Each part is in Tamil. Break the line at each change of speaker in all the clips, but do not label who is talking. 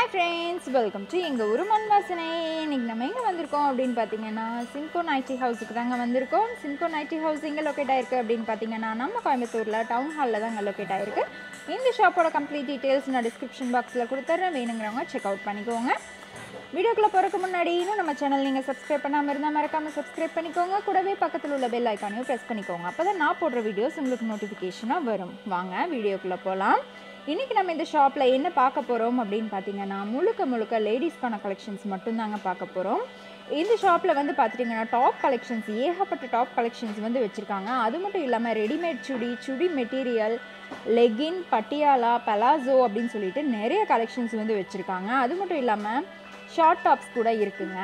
ஹாய் ஃப்ரெண்ட்ஸ் வெல்கம் டு எங்கள் ஊர் மண் வாசனை இன்னைக்கு நம்ம எங்கே வந்திருக்கோம் அப்படின்னு பார்த்தீங்கன்னா சின்கோ நைட்டி ஹவுஸுக்கு தாங்க வந்திருக்கோம் சின்கோ நைட்டி ஹவுஸ் எங்கே லொக்கேட் ஆயிருக்கு அப்படின்னு பார்த்தீங்கன்னா நம்ம கோயம்புத்தூரில் டவுன் ஹாலில் தாங்க லொக்கேட் ஆயிருக்கு இந்த ஷாப்போட கம்ப்ளீட் டீட்டெயில்ஸ் நான் டிஸ்கிரிப்ஷன் பாக்ஸில் கொடுத்துட்றேன் வேணுங்கிறவங்க செக் அவுட் பண்ணிக்கோங்க வீடியோக்குள்ளே போகிறதுக்கு முன்னாடி இன்னும் நம்ம சேனல் நீங்கள் சப்ஸ்கிரைப் பண்ணாமல் இருந்தால் மறக்காமல் சப்ஸ்கிரைப் பண்ணிக்கோங்க கூடவே பக்கத்தில் உள்ள பெல் ஐக்கானையும் ப்ரெஸ் பண்ணிக்கோங்க அப்போ தான் நான் போடுற வீடியோஸ் உங்களுக்கு நோட்டிஃபிகேஷனாக வரும் வாங்க வீடியோக்குள்ளே போகலாம் இன்றைக்கி நம்ம இந்த ஷாப்பில் என்ன பார்க்க போகிறோம் அப்படின்னு பார்த்தீங்கன்னா முழுக்க முழுக்க லேடிஸ்க்கான கலெக்ஷன்ஸ் மட்டும்தாங்க பார்க்க போகிறோம் இந்த ஷாப்பில் வந்து பார்த்துட்டிங்கன்னா டாப் கலெக்ஷன்ஸ் ஏகப்பட்ட டாப் கலெக்ஷன்ஸ் வந்து வச்சுருக்காங்க அது மட்டும் இல்லாமல் readymade chudi chudi material leggings Patiala palazzo அப்படின்னு சொல்லிட்டு நிறைய கலெக்ஷன்ஸ் வந்து வச்சுருக்காங்க அது மட்டும் இல்லாமல் ஷார்ட் டாப்ஸ் கூட இருக்குங்க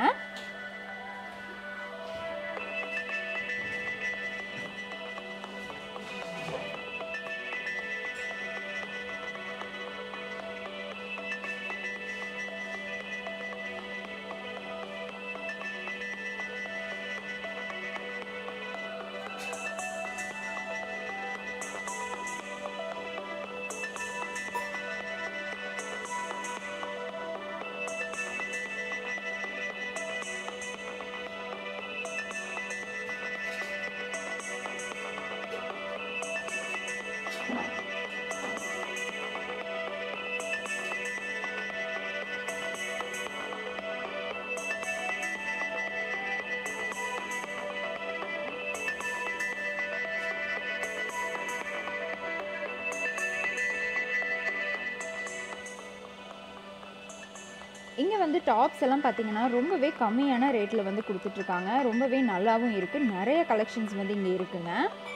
இங்கே வந்து டாப்ஸ் எல்லாம் பார்த்தீங்கன்னா ரொம்பவே கம்மியான ரேட்டில் வந்து கொடுத்துட்ருக்காங்க ரொம்பவே நல்லாவும் இருக்குது நிறைய கலெக்ஷன்ஸ் வந்து இங்கே இருக்குங்க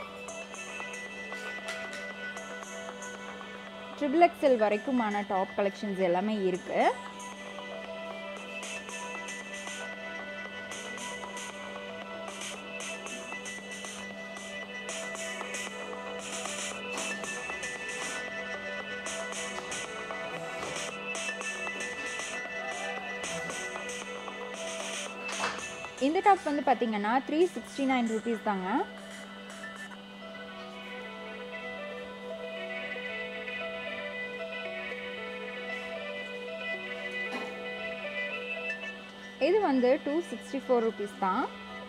ட்ரிபிள் எக்ஸல் வரைக்குமான டாப் கலெக்ஷன்ஸ் எல்லாமே இருக்குது இந்த டாப் வந்து பார்த்தீங்கன்னா த்ரீ சிக்ஸ்டி நைன் ருபீஸ் தாங்க இது வந்து டூ சிக்ஸ்டி ஃபோர் ருபீஸ் தான்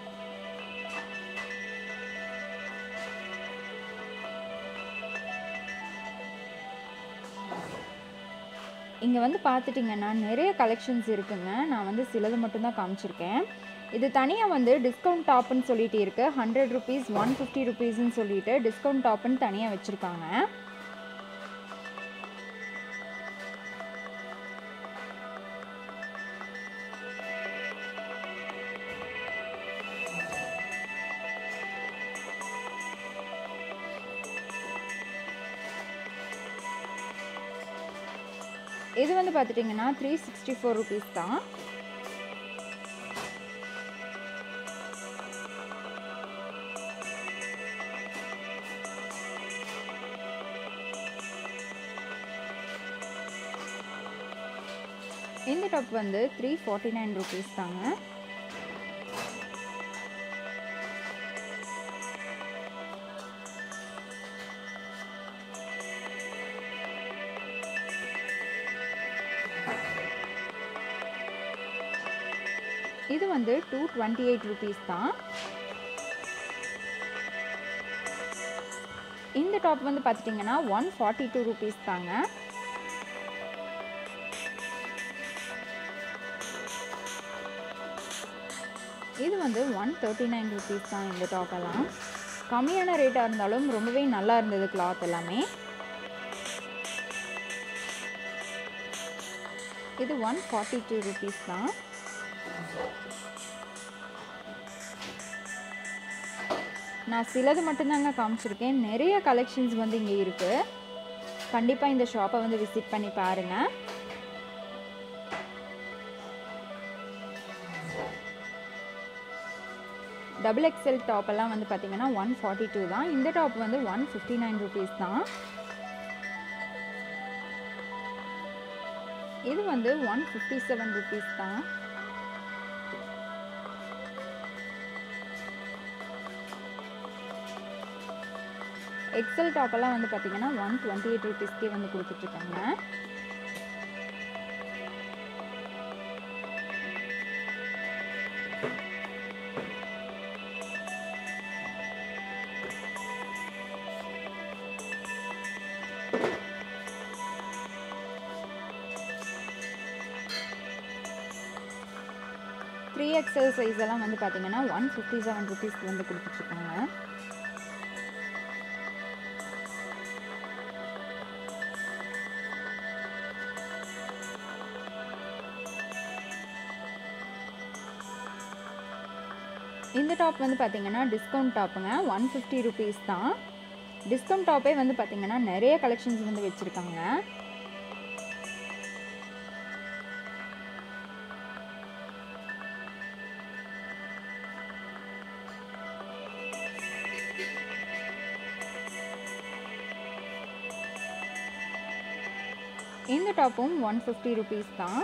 இங்கே வந்து பார்த்துட்டிங்கன்னா நிறைய கலெக்ஷன்ஸ் இருக்குங்க நான் வந்து சிலது மட்டும்தான் காமிச்சிருக்கேன் இது தனியாக வந்து டிஸ்கவுண்ட் டாப்னு சொல்லிட்டு இருக்குது ஹண்ட்ரட் ருபீஸ் ஒன் ஃபிஃப்டி ருபீஸ்ன்னு சொல்லிட்டு டிஸ்கவுண்ட் டாப்னு தனியாக வச்சுருக்காங்க இது வந்து பார்த்துட்டிங்கன்னா த்ரீ சிக்ஸ்டி ஃபோர் ருபீஸ் தான் இந்த டாப் வந்து த்ரீ ஃபார்ட்டி நைன் ருபீஸ் தாங்க இது வந்து டூ டுவெண்ட்டி எயிட் ருபீஸ் தான் இந்த டாப் வந்து பார்த்துட்டிங்கன்னா ஒன் ஃபார்ட்டி டூ ருபீஸ் தாங்க இது வந்து ஒன் தேர்ட்டி நைன் ருபீஸ் தான் இந்த டாப்பெல்லாம் கம்மியான ரேட்டாக இருந்தாலும் ரொம்பவே நல்லா இருந்தது கிளாத் எல்லாமே இது ஒன் ஃபார்ட்டி டூ ருபீஸ் தான் நான் சிலது மட்டும்தாங்க காமிச்சிருக்கேன் நிறைய கலெக்ஷன்ஸ் வந்து இங்கே இருக்குது கண்டிப்பாக இந்த ஷாப்பை வந்து விசிட் பண்ணி பாருங்கள் டபுள் எக்ஸ்எல் டாப் எல்லாம் வந்து பார்த்தீங்கன்னா ஒன் ஃபார்ட்டி டூ தான் இந்த டாப் வந்து ஒன் ஃபிஃப்டி நைன் ருபீஸ் தான் இது வந்து ஒன் ஃபிஃப்டி செவன் ருபீஸ் தான் எக்ஸல் டாப்பெல்லாம் வந்து பார்த்தீங்கன்னா ஒன் டுவெண்ட்டி எயிட் ருபீஸ்க்கே வந்து கொடுத்துட்ருக்காங்க த்ரீ எக்ஸல் சைஸ் எல்லாம் வந்து பார்த்தீங்கன்னா ஒன் ஃபிஃப்டி செவன் ருபீஸ்க்கு வந்து கொடுத்துட்ருக்காங்க இந்த டாப் வந்து பார்த்தீங்கன்னா டிஸ்கவுண்ட் டாப்புங்க ஒன் ஃபிஃப்டி ருபீஸ் தான் டிஸ்கவுண்ட் டாப்பே வந்து பார்த்தீங்கன்னா நிறைய கலெக்ஷன்ஸ் வந்து வச்சுருக்காங்க இந்த டாப்பும் ஒன் ஃபிஃப்டி ருபீஸ் தான்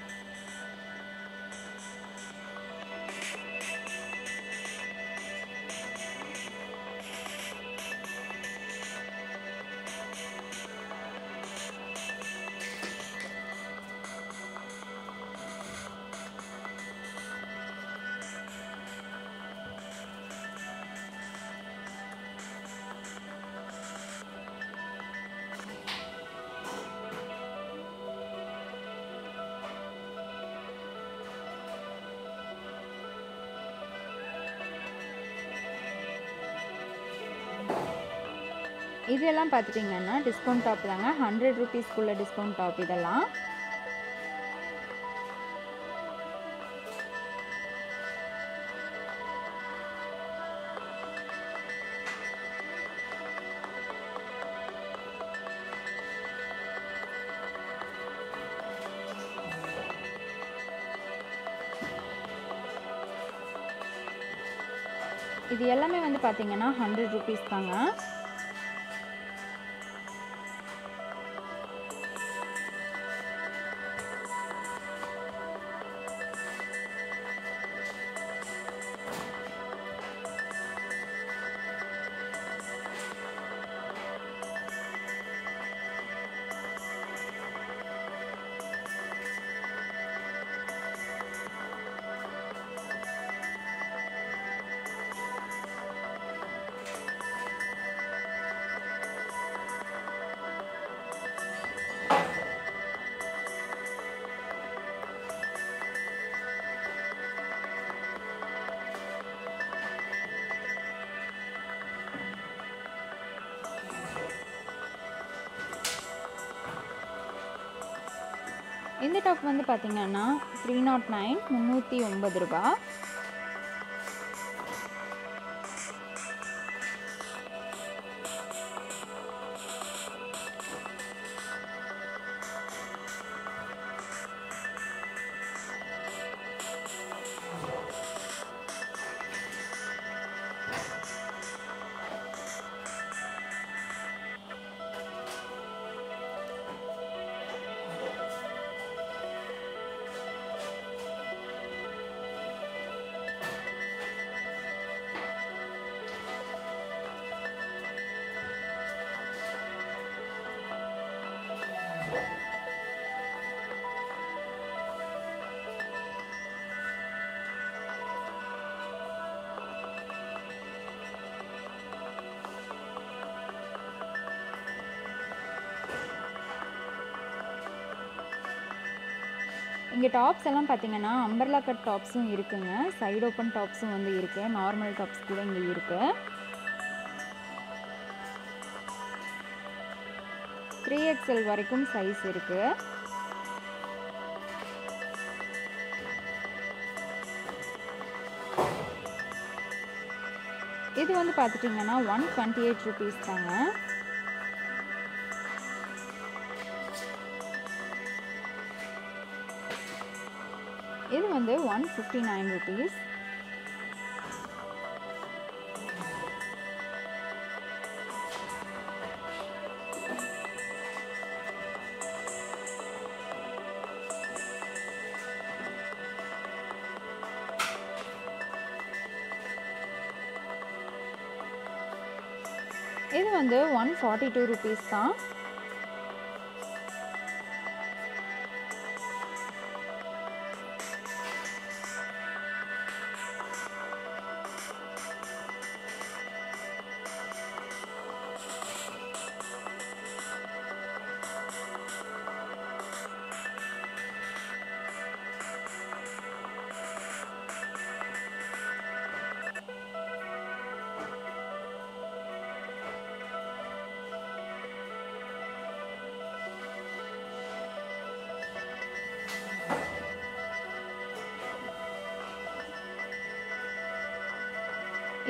இதெல்லாம் பார்த்துட்டிங்கன்னா டிஸ்கவுண்ட் டாப் தாங்க ஹண்ட்ரட் ருபீஸ்க்குள்ள டிஸ்கவுண்ட் டாப் இதெல்லாம் இது எல்லாமே வந்து பார்த்தீங்கன்னா ஹண்ட்ரட் ருபீஸ் தாங்க இந்த டாப் வந்து பார்த்தீங்கன்னா த்ரீ நாட் நைன் முந்நூற்றி ஒம்பது ரூபா இங்கே டாப்ஸ் எல்லாம் பார்த்தீங்கன்னா அம்பர்லா கட் டாப்ஸும் இருக்குங்க சைடு ஓப்பன் டாப்ஸும் வந்து இருக்குது நார்மல் டாப்ஸ் கூட இங்கே இருக்குது த்ரீ எக்ஸ்எல் வரைக்கும் சைஸ் இருக்குது இது வந்து பார்த்துட்டிங்கன்னா ஒன் டுவெண்ட்டி எயிட் ருபீஸ் தாங்க இது வந்து ஒன் ஃபிஃப்டி நைன் ருபீஸ் இது வந்து ஒன் ஃபார்ட்டி டூ ருபீஸ் தான்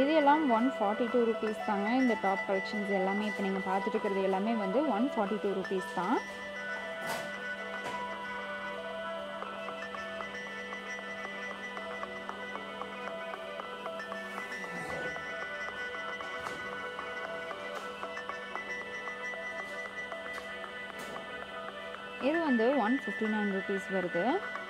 இது எல்லாம் ஒன் ஃபார்ட்டி டூ ருபீஸ் தாங்க இந்த டாப் கலெக்ஷன்ஸ் எல்லாமே இப்போ நீங்கள் பார்த்துட்டு இருக்கிறது எல்லாமே வந்து ஒன் ஃபார்ட்டி டூ ருபீஸ் தான் இது வந்து ஒன் ஃபிஃப்டி நைன் ருபீஸ் வருது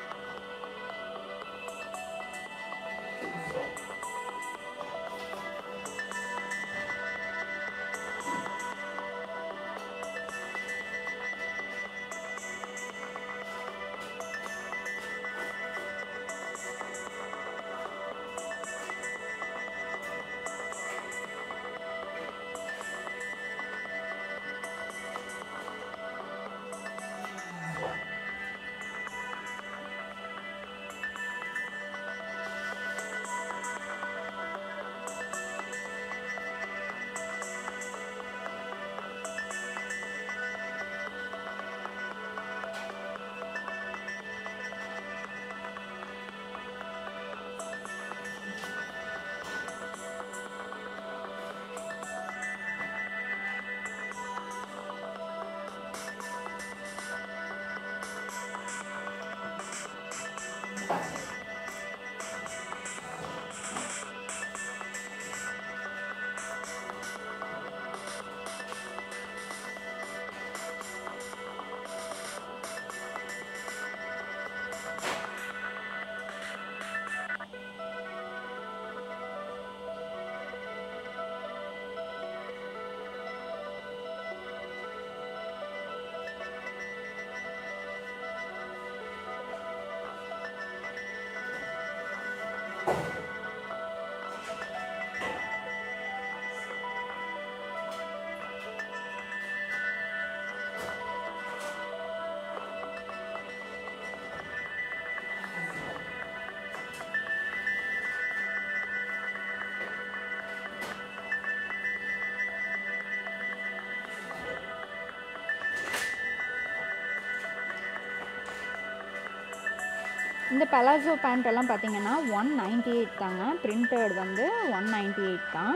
இந்த பலாசோ பேண்ட் எல்லாம் பார்த்தீங்கன்னா ஒன் நைன்டி எயிட் தாங்க பிரிண்டட் வந்து ஒன் நைன்டி எயிட் தான்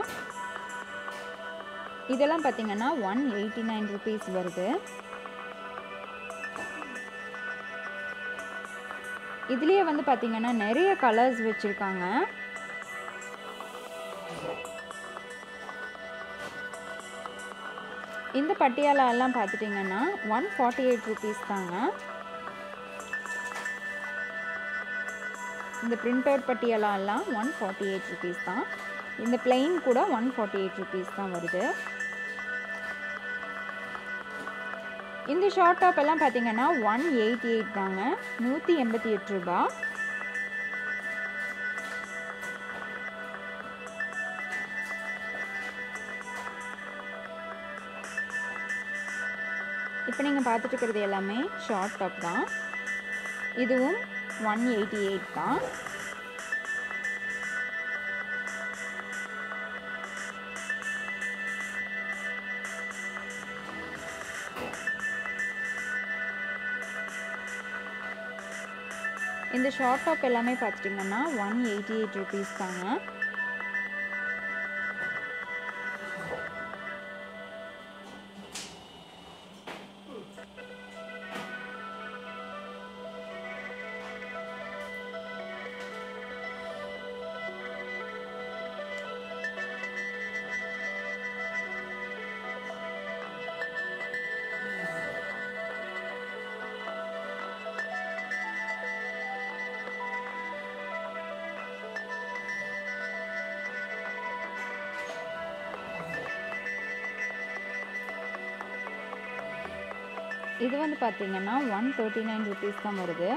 இதெல்லாம் பார்த்தீங்கன்னா ஒன் எயிட்டி நைன் ருபீஸ் வருது இதுலேயே வந்து பார்த்தீங்கன்னா நிறைய கலர்ஸ் வச்சுருக்காங்க இந்த பட்டியாலா எல்லாம் பார்த்துட்டிங்கன்னா ஒன் ஃபார்ட்டி எயிட் ருபீஸ் தாங்க இந்த பிரிண்டட் பட்டியாலா எல்லாம் ஒன் ஃபார்ட்டி எயிட் ருபீஸ் தான் இந்த பிளெயின் கூட ஒன் ஃபார்ட்டி எயிட் ருபீஸ் தான் வருது இந்த ஷார்ட் டாப் எல்லாம் பார்த்தீங்கன்னா ஒன் எயிட்டி எயிட் தாங்க நூற்றி எண்பத்தி எட்டு ரூபா இப்போ நீங்கள் பார்த்துட்டு இருக்கிறது எல்லாமே ஷார்ட் டாப் தான் இதுவும் ஒன் எயிட்டி எயிட் தான் இந்த ஷார்ட் டாப் எல்லாமே பார்த்துட்டிங்கன்னா ஒன் எயிட்டி எயிட் ருபீஸ் தாங்க இது வந்து பார்த்தீங்கன்னா ஒன் தேர்ட்டி நைன் ருபீஸ் தான் வருது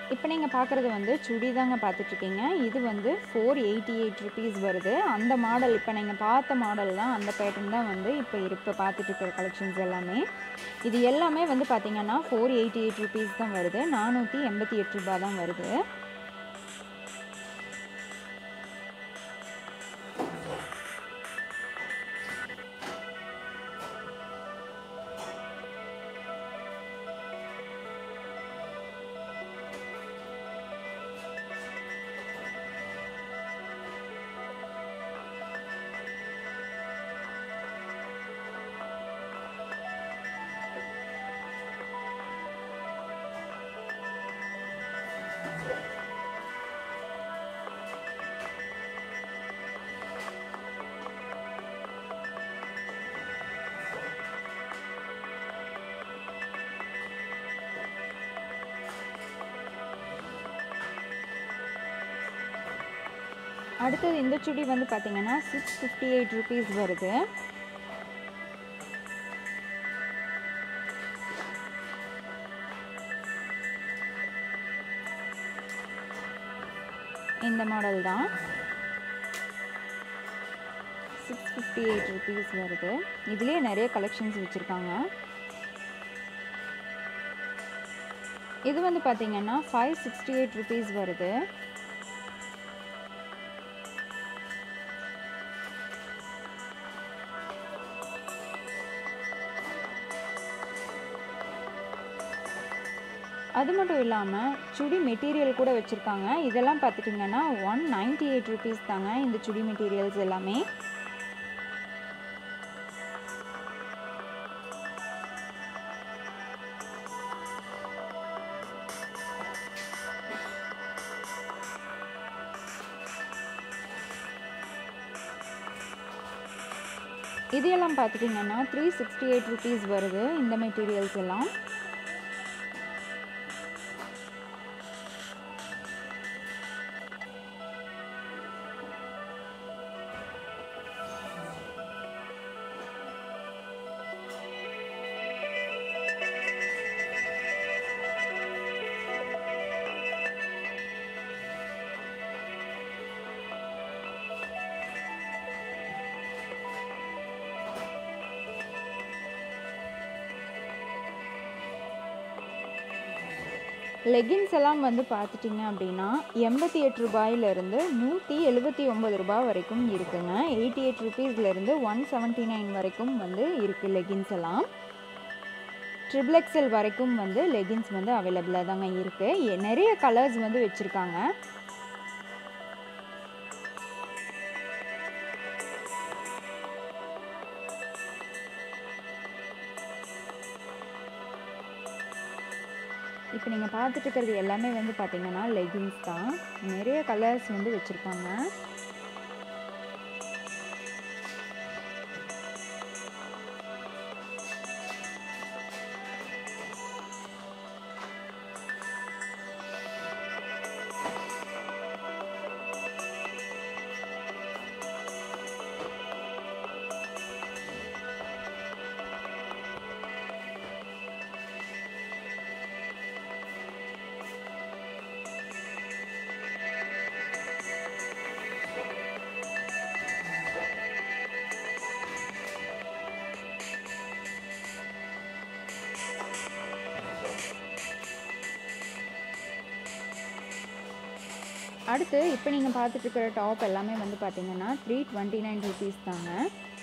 இப்போ நீங்கள் பார்க்குறது வந்து சுடி தாங்க பார்த்துட்ருக்கீங்க இது வந்து ஃபோர் எயிட்டி எயிட் ருபீஸ் வருது அந்த மாடல் இப்போ நீங்கள் பார்த்த மாடல் தான் அந்த பேட்டர்ன் தான் வந்து இப்போ இப்போ பார்த்துட்ருக்கிற கலெக்ஷன்ஸ் எல்லாமே இது எல்லாமே வந்து பார்த்திங்கன்னா ஃபோர் எயிட்டி எயிட் ருபீஸ் தான் வருது நானூற்றி எண்பத்தி எட்டு ரூபா தான் வருது அடுத்தது இந்த சுடி வந்து பார்த்தீங்கன்னா சிக்ஸ் ஃபிஃப்டி எயிட் ருபீஸ் வருது இந்த மாடல் தான் சிக்ஸ் ஃபிஃப்டி எயிட் ருபீஸ் வருது இதுலேயே நிறைய கலெக்ஷன்ஸ் வச்சுருக்காங்க இது வந்து பார்த்தீங்கன்னா ஃபைவ் சிக்ஸ்டி எயிட் ருபீஸ் வருது அது மட்டும் இல்லாமல் சுடி மெட்டீரியல் கூட வச்சுருக்காங்க இதெல்லாம் பார்த்துட்டிங்கன்னா ஒன் நைன்ட்டி எயிட் ருபீஸ் தாங்க இந்த சுடி மெட்டீரியல்ஸ் எல்லாமே இது எல்லாம் பார்த்துட்டிங்கன்னா த்ரீ சிக்ஸ்டி எயிட் ருபீஸ் வருது இந்த மெட்டீரியல்ஸ் எல்லாம் லெகின்ஸ் எல்லாம் வந்து பார்த்துட்டிங்க அப்படின்னா எண்பத்தி எட்டு ரூபாயிலிருந்து நூற்றி எழுபத்தி ஒம்பது ரூபாய் வரைக்கும் இருக்குங்க எயிட்டி எயிட் ருபீஸ்லேருந்து ஒன் செவன்ட்டி நைன் வரைக்கும் வந்து இருக்குது லெகின்ஸ் எல்லாம் ட்ரிபிள் எக்ஸல் வரைக்கும் வந்து லெகின்ஸ் வந்து அவைலபிளாக தாங்க இருக்குது நிறைய கலர்ஸ் வந்து வச்சுருக்காங்க இப்போ நீங்கள் பார்த்துட்டு இருக்கிறது எல்லாமே வந்து பார்த்தீங்கன்னா லெகின்ஸ் தான் நிறைய கலர்ஸ் வந்து வச்சுருக்காங்க அடுத்து இப்போ நீங்கள் பார்த்துட்டு இருக்கிற டாப் எல்லாமே வந்து பார்த்தீங்கன்னா த்ரீ டுவெண்ட்டி நைன் ருபீஸ் தாங்க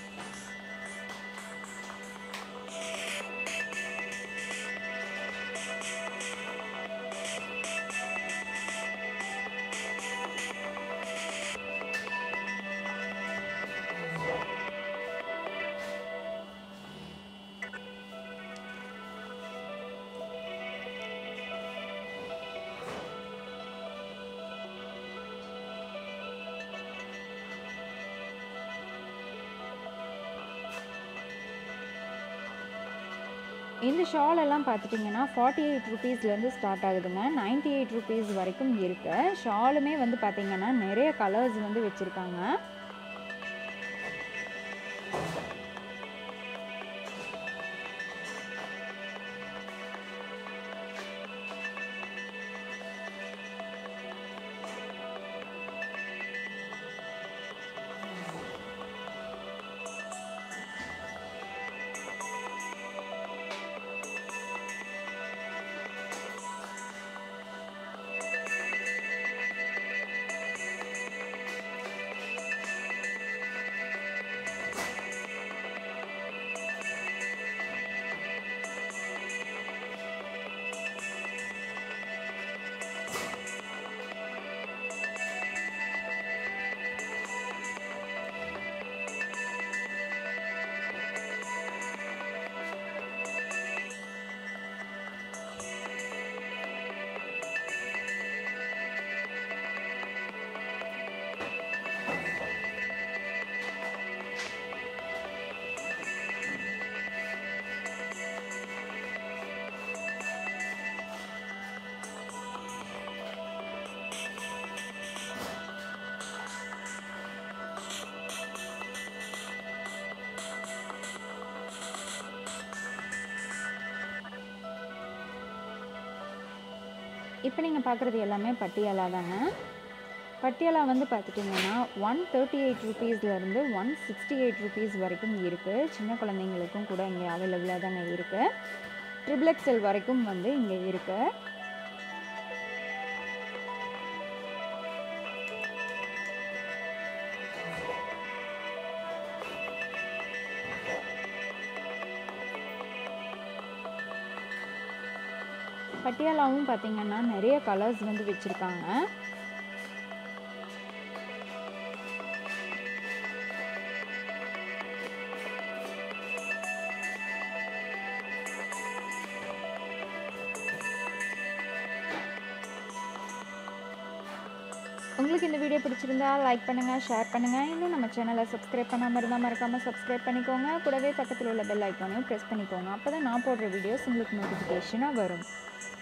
இந்த ஷால் எல்லாம் பார்த்துட்டிங்கன்னா ஃபார்ட்டி எயிட் ருபீஸ்லேருந்து ஸ்டார்ட் ஆகுதுங்க நைன்ட்டி எயிட் ருபீஸ் வரைக்கும் இருக்கு ஷாலுமே வந்து பார்த்தீங்கன்னா நிறைய கலர்ஸ் வந்து வச்சுருக்காங்க இப்போ நீங்கள் பார்க்குறது எல்லாமே பட்டியாலா தாங்க பட்டியாலா வந்து பார்த்துட்டிங்கன்னா ஒன் தேர்ட்டி எயிட் ருபீஸ்லேருந்து ஒன் சிக்ஸ்டி எயிட் ருபீஸ் வரைக்கும் இருக்குது சின்ன குழந்தைங்களுக்கும் கூட இங்கே அவைலபிளாக தாங்க இருக்குது ட்ரிபிள் எக்ஸல் வரைக்கும் வந்து இங்கே இருக்குது பட்டியாலாவும் பார்த்தீங்கன்னா நிறைய கலர்ஸ் வந்து வச்சுருக்காங்க உங்களுக்கு இந்த வீடியோ பிடிச்சிருந்தா லைக் பண்ணுங்கள் ஷேர் பண்ணுங்கள் இன்னும் நம்ம சேனலை சப்ஸ்கிரைப் பண்ணாமல் இருந்தால் மறக்காமல் சப்ஸ்கிரைப் பண்ணிக்கோங்க கூடவே பக்கத்தில் உள்ள பெல் ஐக்கானையும் ப்ரெஸ் பண்ணிக்கோங்க அப்போ தான் நான் போடுற வீடியோஸ் உங்களுக்கு நோட்டிஃபிகேஷனாக வரும்